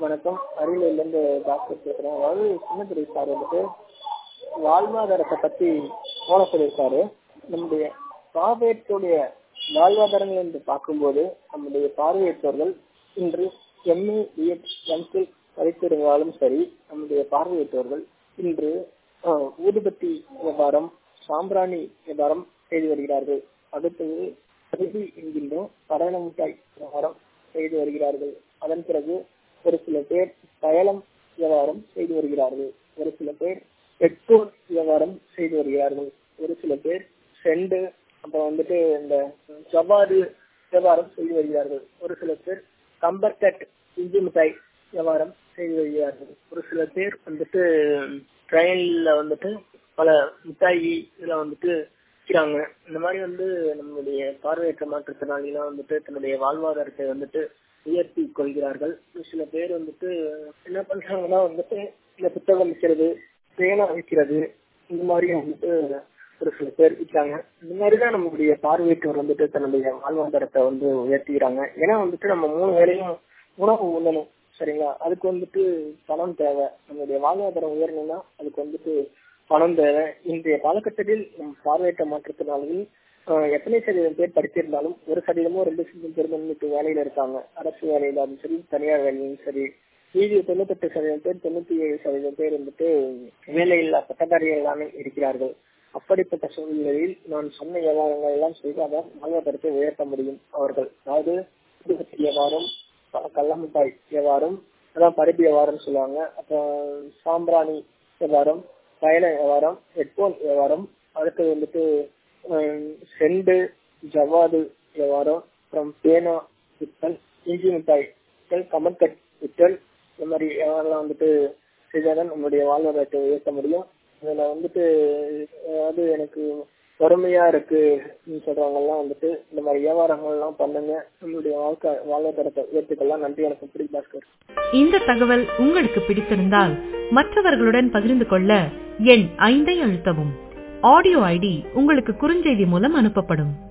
வணக்கம் அரியலூர்லேருந்து டாக்டர் பேசுகிறேன் அதாவது சின்னதுரை சார் வந்துட்டு வாழ்வாதாரத்தை பற்றி போன சொல்லியிருக்காரு நம்முடைய பார்வையற்றோடைய வாழ்வாதாரங்கள் என்று பார்க்கும்போது நம்முடைய பார்வையற்றோர்கள் இன்று எம்ஏ பிஎட் எம்ஃபில் படித்திருந்தாலும் சரி நம்முடைய பார்வையற்றோர்கள் இன்று அஹ், ஊதுபத்தி வியாபாரம் சாம்பிராணி வியாபாரம் செய்து வருகிறார்கள் அடுத்தது அரிசி என்கின்ற படல மிட்டாய் வியாபாரம் செய்து வருகிறார்கள் அதன் பிறகு ஒரு சில பேர் பயலம் வியாபாரம் செய்து வருகிறார்கள் ஒரு சில பேர் பெட்ரோல் வியாபாரம் செய்து வருகிறார்கள் ஒரு சில பேர் செண்டு அப்புறம் வந்துட்டு இந்த ஜவ்வாது வியாபாரம் செய்து வருகிறார்கள் ஒரு சில பேர் கம்பர்கட் இஞ்சி மிட்டாய் வியாபாரம் செய்து வருகிறார்கள் ஒரு சில பேர் வந்துட்டு ட்ரெயின்ல வந்துட்டு பல மிட்டாய் இதெல்லாம் வந்துட்டு விற்கிறாங்க இந்த மாதிரி வந்து நம்மளுடைய பார்வையற்ற மாற்றுத்திறனாளிகளாம் வந்துட்டு தன்னுடைய வாழ்வாதாரத்தை வந்துட்டு உயர்த்தி கொள்கிறார்கள் ஒரு சில பேர் வந்துட்டு என்ன பண்றாங்கன்னா வந்துட்டு இந்த புத்தகம் விற்கிறது பேனா விற்கிறது இந்த மாதிரி வந்துட்டு ஒரு சில பேர் விற்கிறாங்க இந்த மாதிரி தான் நம்மளுடைய பார்வையற்றோர் வந்துட்டு தன்னுடைய வாழ்வாதாரத்தை வந்து உயர்த்திக்கிறாங்க ஏன்னா வந்துட்டு நம்ம மூணு வேலையும் உணவு உண்ணணும் சரிங்களா அதுக்கு வந்துட்டு பணம் தேவை நம்மளுடைய வாழ்வாதாரம் உயரணும்னா அதுக்கு வந்துட்டு பணம் தேவை இன்றைய காலகட்டத்தில் நம் பார்வையற்ற மாற்றத்தினாலும் எத்தனை சதவீதம் பேர் படிச்சிருந்தாலும் ஒரு சதவீதமோ ரெண்டு சதவீதம் பேர் இன்னைக்கு வேலையில இருக்காங்க அரசு வேலையிலும் சரி தனியார் வேலையிலும் சரி மீதி தொண்ணூத்தெட்டு சதவீதம் பேர் தொண்ணூத்தி ஏழு சதவீதம் பேர் வந்துட்டு வேலையில்லா பட்டதாரிகள் எல்லாமே இருக்கிறார்கள் அப்படிப்பட்ட சூழ்நிலையில் நான் சொன்ன வியாபாரங்கள் எல்லாம் செய்தாதான் வாழ்வாதாரத்தை உயர்த்த முடியும் அவர்கள் அதாவது ஊதுபத்தி வியாபாரம் ப- கள்ளமிட்டாய் வியாபாரம் அதான் பருப்பு வியாபாரம் சொல்லுவாங்க அப்புறம் சாம்பிராணி வியாபாரம் பயண வியாபாரம் ஹெட்போன் வியாபாரம் அடுத்து வந்துட்டு ஹம், செண்டு ஜவ்வாது வியாபாரம் அப்புறம் பேனா வித்தல் இஞ்சி மிட்டாய் வித்தல் கமர்கட் வித்தல் இந்த மாதிரி வியாபாரம்லாம் வந்துட்டு செய்தாதான் நம்மளுடைய வாழ்வாதாரத்தை உயர்த்த முடியும் இதுல வந்துட்டு அதாவது எனக்கு பொறுமையா இருக்கு சொல்றவங்க எல்லாம் வந்துட்டு இந்த மாதிரி வியாபாரங்கள் எல்லாம் பண்ணுங்க நம்மளுடைய வாழ்க்கை வாழ்வாதாரத்தை உயர்த்திக்கலாம் நன்றி எனக்கு பிடி பாஸ்கர் இந்த தகவல் உங்களுக்கு பிடித்திருந்தால் மற்றவர்களுடன் பகிர்ந்து கொள்ள எண் ஐந்தை அழுத்தவும் ஆடியோ ஐடி உங்களுக்கு குறுஞ்செய்தி மூலம் அனுப்பப்படும்